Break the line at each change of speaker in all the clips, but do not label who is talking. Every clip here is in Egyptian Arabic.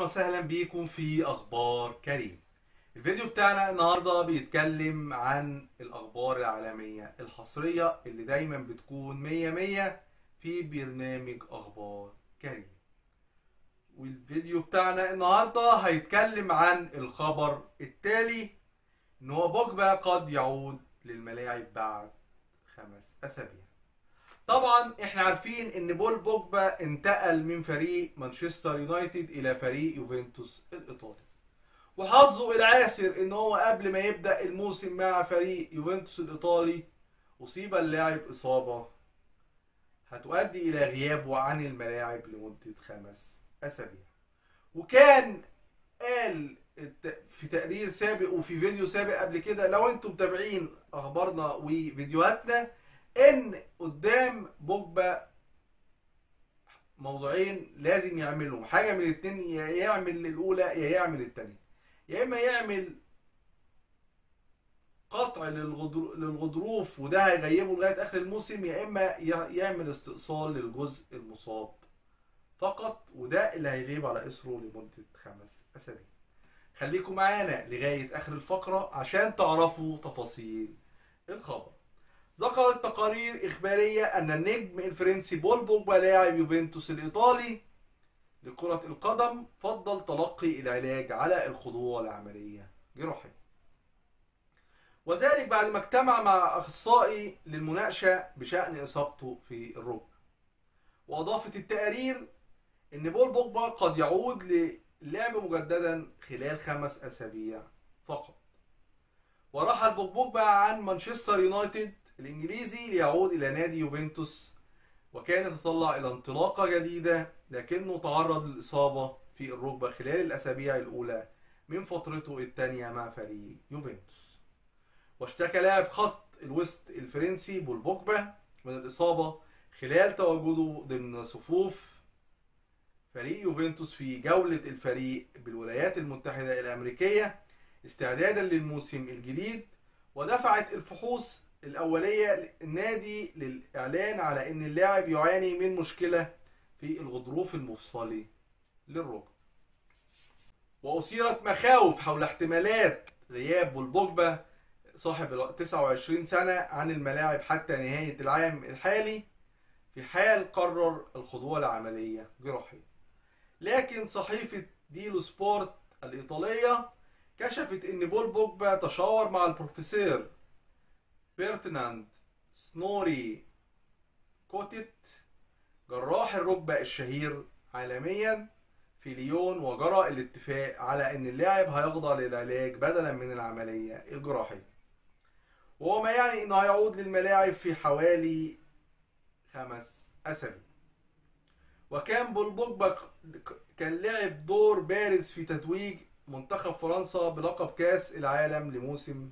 وسهلا بيكم في اخبار كريم الفيديو بتاعنا النهارده بيتكلم عن الاخبار العالميه الحصريه اللي دايما بتكون مية مية في برنامج اخبار كريم والفيديو بتاعنا النهارده هيتكلم عن الخبر التالي ان هو بوجبا قد يعود للملاعب بعد خمس اسابيع طبعا احنا عارفين ان بول بوجبا انتقل من فريق مانشستر يونايتد الى فريق يوفنتوس الايطالي وحظه العاسر ان هو قبل ما يبدا الموسم مع فريق يوفنتوس الايطالي اصيب اللاعب اصابه هتؤدي الى غيابه عن الملاعب لمده خمس اسابيع وكان قال في تقرير سابق وفي فيديو سابق قبل كده لو انتم متابعين اخبارنا وفيديوهاتنا ان قدام بوجبا موضوعين لازم يعملهم حاجه من الاتنين يا يعمل الاولى يا يعمل التانية يا اما يعمل قطع للغضر- للغضروف وده هيغيبه لغايه اخر الموسم يا اما ي- يعمل استئصال للجزء المصاب فقط وده اللي هيغيب على اثره لمده خمس اسابيع خليكم معانا لغايه اخر الفقره عشان تعرفوا تفاصيل الخبر ذكرت تقارير إخبارية أن النجم الفرنسي بول بوجبا لاعب يوفنتوس الإيطالي لكرة القدم فضل تلقي العلاج على الخضوع لعملية جراحية وذلك بعد ما اجتمع مع أخصائي للمناقشة بشأن إصابته في الركبة وأضافت التقارير أن بول بوجبا قد يعود للعب مجددا خلال خمس أسابيع فقط ورحل بوجبا عن مانشستر يونايتد الانجليزي ليعود الى نادي يوفنتوس وكان يتطلع الى انطلاقه جديده لكنه تعرض للاصابه في الركبه خلال الاسابيع الاولى من فترته الثانيه مع فريق يوفنتوس واشتكى لاعب خط الوسط الفرنسي بول بوجبا من الاصابه خلال تواجده ضمن صفوف فريق يوفنتوس في جوله الفريق بالولايات المتحده الامريكيه استعدادا للموسم الجديد ودفعت الفحوص الأولية النادي للإعلان على أن اللاعب يعاني من مشكلة في الغضروف المفصلي للركب وأثيرت مخاوف حول احتمالات غياب بولبوجبا صاحب ال 29 سنة عن الملاعب حتى نهاية العام الحالي في حال قرر الخضوع لعملية جراحية لكن صحيفة ديلو سبورت الإيطالية كشفت ان بول بوجبا تشاور مع البروفيسور بيرتناند سنوري كوتيت جراح الركبة الشهير عالميا في ليون وجرى الاتفاق على ان اللاعب هيخضع للعلاج بدلا من العملية الجراحية وهو ما يعني انه هيعود للملاعب في حوالي خمس اسابيع وكان بول بوجبا كان لعب دور بارز في تتويج منتخب فرنسا بلقب كاس العالم لموسم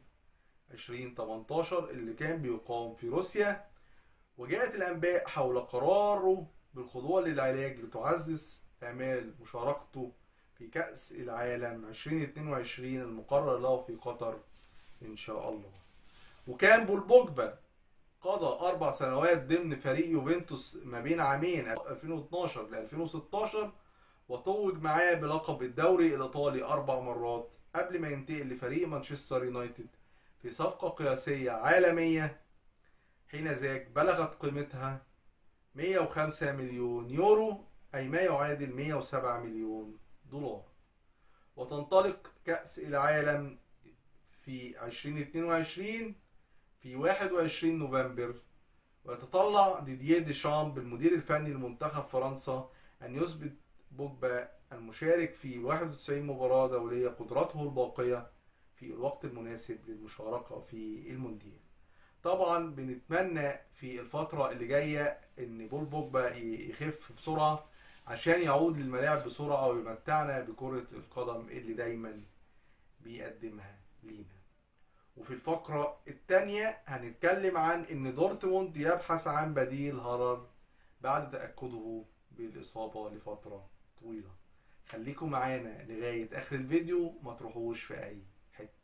2018 اللي كان بيقام في روسيا وجاءت الانباء حول قراره بالخضوع للعلاج لتعزز امال مشاركته في كاس العالم 2022 المقرر له في قطر ان شاء الله وكان بول بوجبا قضى اربع سنوات ضمن فريق يوفنتوس ما بين عامين 2012 ل 2016 وتوج معاه بلقب الدوري الإيطالي أربع مرات قبل ما ينتقل لفريق مانشستر يونايتد في صفقة قياسية عالمية حين ذاك بلغت قيمتها 105 مليون يورو أي ما يعادل 107 مليون دولار وتنطلق كأس العالم في 2022 في 21 نوفمبر ويتطلع ديدييه ديشامب المدير الفني لمنتخب فرنسا أن يثبت بوجبا المشارك في 91 مباراة دولية قدرته الباقية في الوقت المناسب للمشاركة في المونديال طبعا بنتمنى في الفترة اللي جاية ان بول بوجبا يخف بسرعة عشان يعود للملاعب بسرعة ويمتعنا بكرة القدم اللي دايما بيقدمها لينا وفي الفقرة التانية هنتكلم عن ان دورتموند يبحث عن بديل هرر بعد تأكده بالإصابة لفترة طويلة خليكم معانا لغاية آخر الفيديو ما تروحوش في أي حتة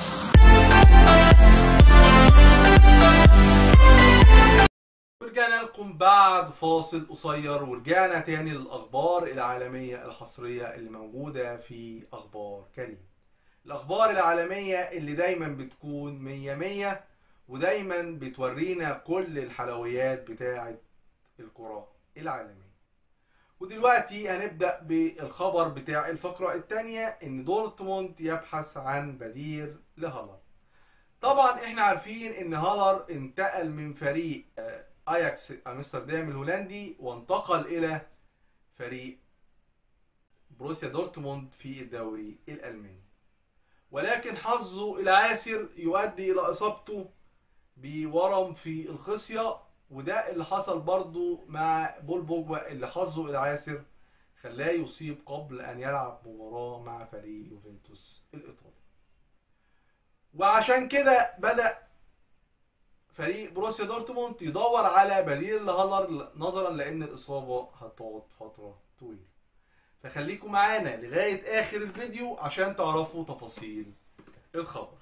ورجعنا لكم بكم بعد فاصل قصير ورجعنا تاني للأخبار العالمية الحصرية اللي موجودة في أخبار كريم الأخبار العالمية اللي دايما بتكون مية مية ودايما بتورينا كل الحلويات بتاعة الكرة العالمية ودلوقتي هنبدأ بالخبر بتاع الفقرة التانية إن دورتموند يبحث عن بديل لهالاند طبعا احنا عارفين ان هالر انتقل من فريق آه، اياكس امستردام الهولندي وانتقل الى فريق بروسيا دورتموند في الدوري الالماني ولكن حظه العاسر يؤدي الى اصابته بورم في الخصيه وده اللي حصل برضو مع بول بوجبا اللي حظه العاسر خلاه يصيب قبل ان يلعب مباراه مع فريق يوفنتوس الايطالي وعشان كده بدأ فريق بروسيا دورتموند يدور على بديل لهالر نظرا لان الاصابه هتقعد فتره طويله فخليكم معانا لغايه اخر الفيديو عشان تعرفوا تفاصيل الخبر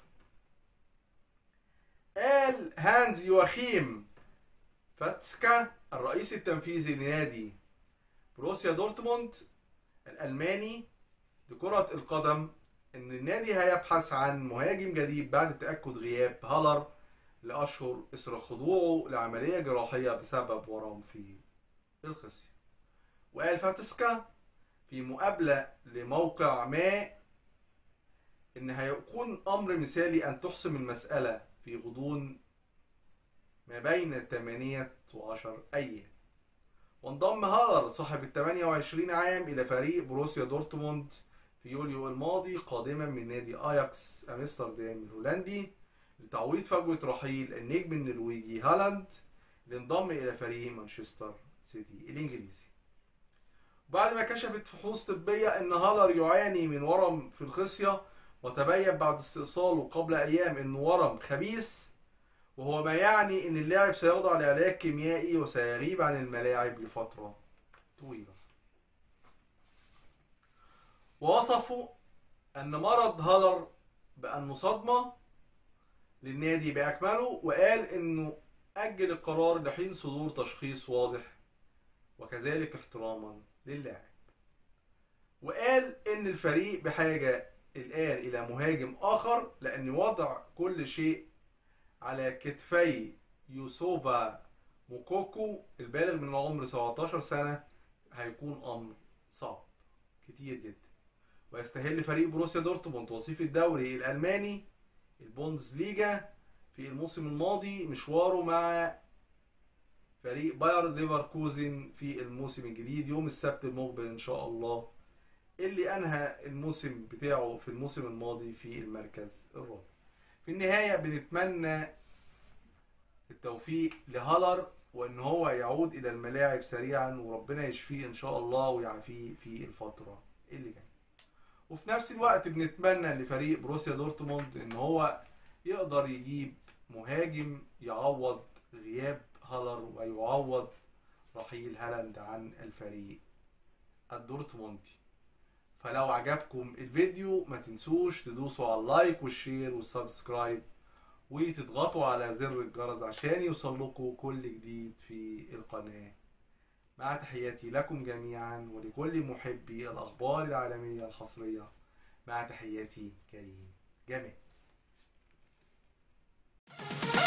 قال هانز يواخيم فاتسكا الرئيس التنفيذي لنادي بروسيا دورتموند الالماني لكره القدم ان النادي هيبحث عن مهاجم جديد بعد تاكد غياب هالر لاشهر اثر خضوعه لعمليه جراحيه بسبب ورم في الخصيه وقال فاتسكا في مقابله لموقع ما ان هيكون امر مثالي ان تحسم المساله في غضون ما بين 8 و10 ايام وانضم هالر صاحب ال 28 عام الى فريق بروسيا دورتموند في يوليو الماضي قادما من نادي اياكس امستردام الهولندي لتعويض فجوة رحيل النجم النرويجي هالاند اللي انضم الى فريق مانشستر سيتي الانجليزي بعد ما كشفت فحوص طبية ان هالر يعاني من ورم في الخصية وتبين بعد استئصاله قبل ايام انه ورم خبيث وهو ما يعني ان اللاعب سيخضع لعلاج كيميائي وسيغيب عن الملاعب لفترة طويلة ووصفوا ان مرض هالر بانه صدمة للنادي باكمله وقال انه اجل القرار لحين صدور تشخيص واضح وكذلك احتراما للاعب وقال ان الفريق بحاجة الان الى مهاجم اخر لان وضع كل شيء على كتفي يوسوفا موكوكو البالغ من العمر 17 سنة هيكون امر صعب كتير جدا ويستهل فريق بروسيا دورتموند وصيف الدوري الالماني البوندسليجا في الموسم الماضي مشواره مع فريق باير ليفركوزن في الموسم الجديد يوم السبت المقبل ان شاء الله اللي انهى الموسم بتاعه في الموسم الماضي في المركز الرابع في النهاية بنتمنى التوفيق لهالر وان هو يعود الى الملاعب سريعا وربنا يشفيه ان شاء الله ويعافيه في الفترة اللي جاية وفي نفس الوقت بنتمنى لفريق بروسيا دورتموند ان هو يقدر يجيب مهاجم يعوض غياب هالر ويعوض رحيل هالاند عن الفريق الدورتموندي فلو عجبكم الفيديو ما تنسوش تدوسوا على اللايك والشير والسبسكرايب وتضغطوا على زر الجرس عشان يوصلكوا كل جديد في القناة مع تحياتي لكم جميعا ولكل محبي الأخبار العالمية الحصرية مع تحياتي كريم جمال